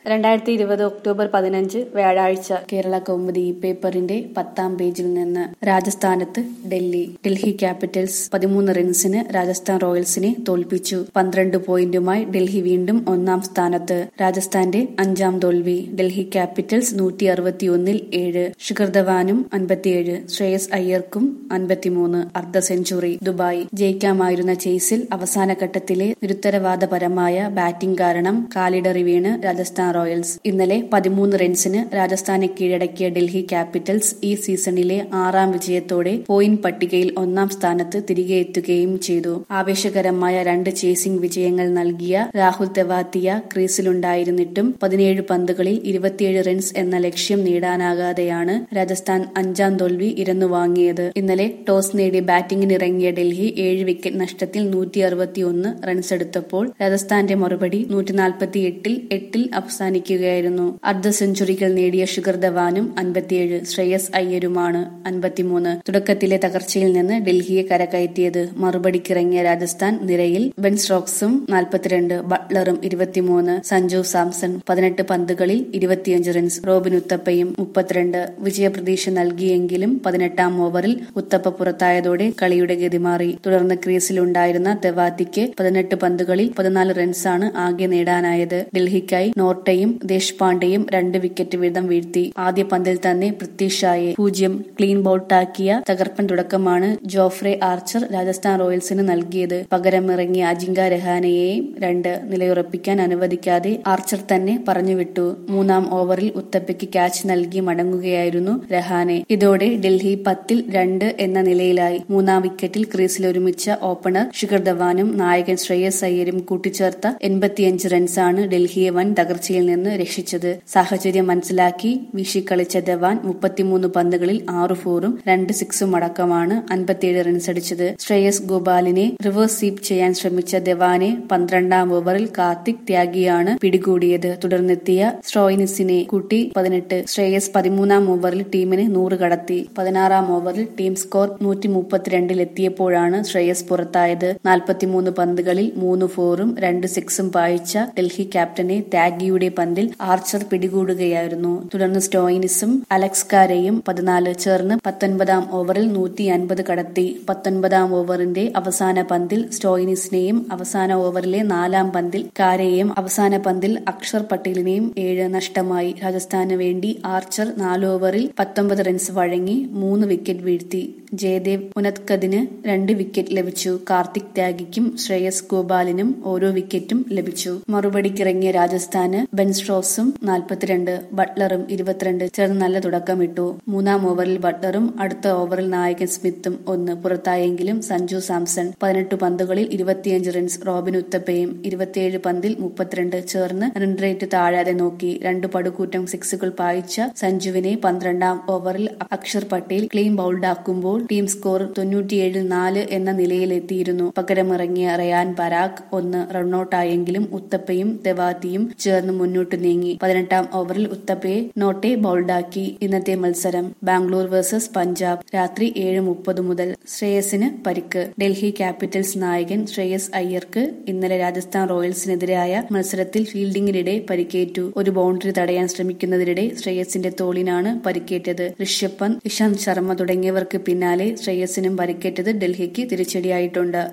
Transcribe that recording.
രണ്ടായിരത്തി ഇരുപത് ഒക്ടോബർ പതിനഞ്ച് വ്യാഴാഴ്ച കേരള കൗമുദി പേപ്പറിന്റെ പത്താം പേജിൽ നിന്ന് രാജസ്ഥാനത്ത് ഡൽഹി ഡൽഹി ക്യാപിറ്റൽസ് പതിമൂന്ന് റൺസിന് രാജസ്ഥാൻ റോയൽസിനെ തോൽപ്പിച്ചു പന്ത്രണ്ട് പോയിന്റുമായി ഡൽഹി വീണ്ടും ഒന്നാം സ്ഥാനത്ത് രാജസ്ഥാന്റെ അഞ്ചാം തോൽവി ഡൽഹി ക്യാപിറ്റൽസ് നൂറ്റി അറുപത്തിയൊന്നിൽ ഏഴ് ശിഖർ ധവാനും അൻപത്തിയേഴ് ശ്രേയസ് അയ്യർക്കും അൻപത്തിമൂന്ന് അർദ്ധ സെഞ്ചുറി ദുബായ് ജയിക്കാമായിരുന്ന ചേസിൽ അവസാന ഘട്ടത്തിലെ നിരുത്തരവാദപരമായ ബാറ്റിംഗ് കാരണം കാലിടറി വീണ് രാജസ്ഥാൻ റോയൽസ് ഇന്നലെ പതിമൂന്ന് റൺസിന് രാജസ്ഥാനെ കീഴടക്കിയ ഡൽഹി ക്യാപിറ്റൽസ് ഈ സീസണിലെ ആറാം വിജയത്തോടെ പോയിന്റ് പട്ടികയിൽ ഒന്നാം സ്ഥാനത്ത് തിരികെ എത്തുകയും ചെയ്തു ആവേശകരമായ രണ്ട് ചേസിംഗ് വിജയങ്ങൾ നൽകിയ രാഹുൽ തെവാത്തിയ ക്രീസിലുണ്ടായിരുന്നിട്ടും പതിനേഴ് പന്തുകളിൽ ഇരുപത്തിയേഴ് റൺസ് എന്ന ലക്ഷ്യം നേടാനാകാതെയാണ് രാജസ്ഥാൻ അഞ്ചാം തോൽവി ഇരന്നു വാങ്ങിയത് ഇന്നലെ ടോസ് നേടി ബാറ്റിംഗിനിറങ്ങിയ ഡൽഹി ഏഴ് വിക്കറ്റ് നഷ്ടത്തിൽ നൂറ്റി അറുപത്തിയൊന്ന് റൺസ് എടുത്തപ്പോൾ രാജസ്ഥാന്റെ മറുപടി നൂറ്റി നാൽപ്പത്തി എട്ടിൽ എട്ടിൽ അവസാനിക്കുകയായിരുന്നു അർദ്ധ സെഞ്ചുറികൾ നേടിയ ഷിഖർ ധവാനും അൻപത്തിയേഴ് ശ്രേയസ് അയ്യരുമാണ് അൻപത്തിമൂന്ന് തുടക്കത്തിലെ തകർച്ചയിൽ നിന്ന് ഡൽഹിയെ കരകയറ്റിയത് മറുപടിക്കിറങ്ങിയ രാജസ്ഥാൻ നിരയിൽ ബെൻ സ്റ്റോക്സും നാൽപ്പത്തിരണ്ട് ബട്ട്ലറും ഇരുപത്തിമൂന്ന് സഞ്ജു സാംസൺ പതിനെട്ട് പന്തുകളിൽ ഇരുപത്തിയഞ്ച് റൺസ് റോബിൻ ഉത്തപ്പയും മുപ്പത്തിരണ്ട് വിജയപ്രതീക്ഷ നൽകിയെങ്കിലും പതിനെട്ടാം ഓവറിൽ ഉത്തപ്പ പുറത്തായതോടെ കളിയുടെ ഗതി മാറി തുടർന്ന് ക്രീസിലുണ്ടായിരുന്ന തെവാത്തിക്ക് പതിനെട്ട് പന്തുകളിൽ പതിനാല് റൺസാണ് ആകെ നേടാനായത് ഡൽഹിക്കായി നോർട്ടയും ദേശ്പാണ്ഡെയും രണ്ട് വിക്കറ്റ് വീതം വീഴ്ത്തി ആദ്യ പന്തിൽ തന്നെ പൃഥ്വിഷായെ പൂജ്യം ക്ലീൻ ബൌട്ടാക്കിയ തകർപ്പൻ തുടക്കമാണ് ജോഫ്രെ ആർച്ചർ രാജസ്ഥാൻ റോയൽസിന് നൽകിയത് പകരമിറങ്ങിയ അജിങ്ക രഹാനെയെയും രണ്ട് നിലയുറപ്പിക്കാൻ അനുവദിക്കാതെ ആർച്ചർ തന്നെ പറഞ്ഞുവിട്ടു മൂന്നാം ഓവറിൽ ഉത്തപ്പയ്ക്ക് ക്യാച്ച് നൽകി മടങ്ങുകയായിരുന്നു രഹാനെ ഇതോടെ ഡൽഹി പത്തിൽ രണ്ട് എന്ന നിലയിലായി മൂന്നാം വിക്കറ്റിൽ ക്രീസിൽ ഒരുമിച്ച ഓപ്പണർ ശിഖർ ധവാനും നായകൻ ശ്രേയസ് അയ്യരും കൂട്ടിച്ചേർത്ത എൺപത്തിയഞ്ച് റൺസാണ് ഡൽഹിയെ വൻ തകർച്ചയിൽ നിന്ന് രക്ഷിച്ചത് സാഹചര്യം മനസ്സിലാക്കി വീശിക്കളിച്ച ധവാൻ മുപ്പത്തിമൂന്ന് പന്തുകളിൽ ആറ് ഫോറും രണ്ട് സിക്സും അടക്കമാണ് അൻപത്തിയേഴ് റൺസ് അടിച്ചത് ശ്രേയസ് ഗോപാലിനെ റിവേഴ്സ് സ്വീപ് ചെയ്യാൻ ശ്രമിച്ച ധവാനെ പന്ത്രണ്ടാം ഓവറിൽ കാർത്തിക് ത്യാഗിയാണ് പിടികൂടിയത് തുടർന്നെത്തിയ സ്ട്രോയിനിസിനെ കൂട്ടി പതിനെട്ട് ശ്രേയസ് പതിമൂന്നാം ഓവറിൽ ടീമിന് നൂറ് കടത്തി പതിനാറാം ഓവറിൽ ടീം സ്കോർ നൂറ്റി മുപ്പത്തിരണ്ടിൽ എത്തിയപ്പോഴാണ് ശ്രേയസ് പുറത്തായത് നാൽപ്പത്തിമൂന്ന് പന്തുകളിൽ മൂന്ന് ഫോറും രണ്ട് സിക്സും പായിച്ച ഡൽഹി ക്യാപ്റ്റനെ ത്യാഗിയുടെ പന്തിൽ ആർച്ചർ പിടികൂടുകയായിരുന്നു തുടർന്ന് സ്റ്റോയിനിസും അലക്സ് കാരെയും പതിനാല് ചേർന്ന് പത്തൊൻപതാം ഓവറിൽ നൂറ്റി അൻപത് കടത്തി പത്തൊൻപതാം ഓവറിന്റെ അവസാന പന്തിൽ സ്റ്റോയിനിസിനെയും അവസാന ഓവറിലെ നാലാം പന്തിൽ കാരെയും അവസാന പന്തിൽ അക്ഷർ പട്ടേലിനെയും ഏഴ് നഷ്ടമായി രാജസ്ഥാന് വേണ്ടി ആർച്ചർ നാല് ഓവറിൽ പത്തൊമ്പത് റൺസ് വഴങ്ങി മൂന്ന് വിക്കറ്റ് വീഴ്ത്തി ജയദേവ് ഉനത്കദിന് രണ്ട് വിക്കറ്റ് ലഭിച്ചു കാർത്തിക് ത്യാഗിക്കും ശ്രേയസ് ഗോപാലിനും ഓരോ വിക്കറ്റും ലഭിച്ചു മറുപടിക്കിറങ്ങിയ രാജസ്ഥാന് ബെൻ സ്ട്രോസും നാൽപ്പത്തിരണ്ട് ബട്ട്ലറും ഇരുപത്തിരണ്ട് ചേർന്ന് നല്ല തുടക്കമിട്ടു മൂന്നാം ഓവറിൽ ബട്ട്ലറും അടുത്ത ഓവറിൽ നായകൻ സ്മിത്തും ഒന്ന് പുറത്തായെങ്കിലും സഞ്ജു സാംസൺ പതിനെട്ട് പന്തുകളിൽ ഇരുപത്തിയഞ്ച് റൺസ് റോബിൻ ഉത്തപ്പയും ഇരുപത്തിയേഴ് പന്തിൽ മുപ്പത്തിരണ്ട് ചേർന്ന് റൺ റേറ്റ് താഴാതെ നോക്കി രണ്ട് പടുകൂറ്റം സിക്സുകൾ പായിച്ച സഞ്ജുവിനെ പന്ത്രണ്ടാം ഓവറിൽ അക്ഷർ പട്ടേൽ ക്ലീൻ ബൌൾഡാക്കുമ്പോൾ ടീം സ്കോർ തൊണ്ണൂറ്റിയേഴിൽ നാല് എന്ന നിലയിലെത്തിയിരുന്നു പകരമിറങ്ങിയ റയാൻ പരാഗ് ഒന്ന് റണ്ണൌട്ടായെങ്കിലും ഉത്തപ്പയും തെവാത്തിയും ചേർന്ന് മുന്നോട്ട് നീങ്ങി പതിനെട്ടാം ഓവറിൽ ഉത്തപ്പയെ നോട്ടെ ബൌൾഡാക്കി ഇന്നത്തെ മത്സരം ബാംഗ്ലൂർ വേഴ്സസ് പഞ്ചാബ് രാത്രി ഏഴ് മുപ്പത് മുതൽ ശ്രേയസിന് പരിക്ക് ഡൽഹി ക്യാപിറ്റൽസ് നായകൻ ശ്രേയസ് അയ്യർക്ക് ഇന്നലെ രാജസ്ഥാൻ റോയൽസിനെതിരായ മത്സരത്തിൽ ഫീൽഡിംഗിനിടെ പരിക്കേറ്റു ഒരു ബൗണ്ടറി തടയാൻ ശ്രമിക്കുന്നതിനിടെ ശ്രേയസിന്റെ തോളിനാണ് പരിക്കേറ്റത് ഋഷഭ് പന്ത് ഇഷാന്ത് ശർമ്മ തുടങ്ങിയവർക്ക് പിന്നാലെ ശ്രേയസിനും പരിക്കേറ്റത് ഡൽഹിക്ക് തിരിച്ചടിയായിട്ടുണ്ട്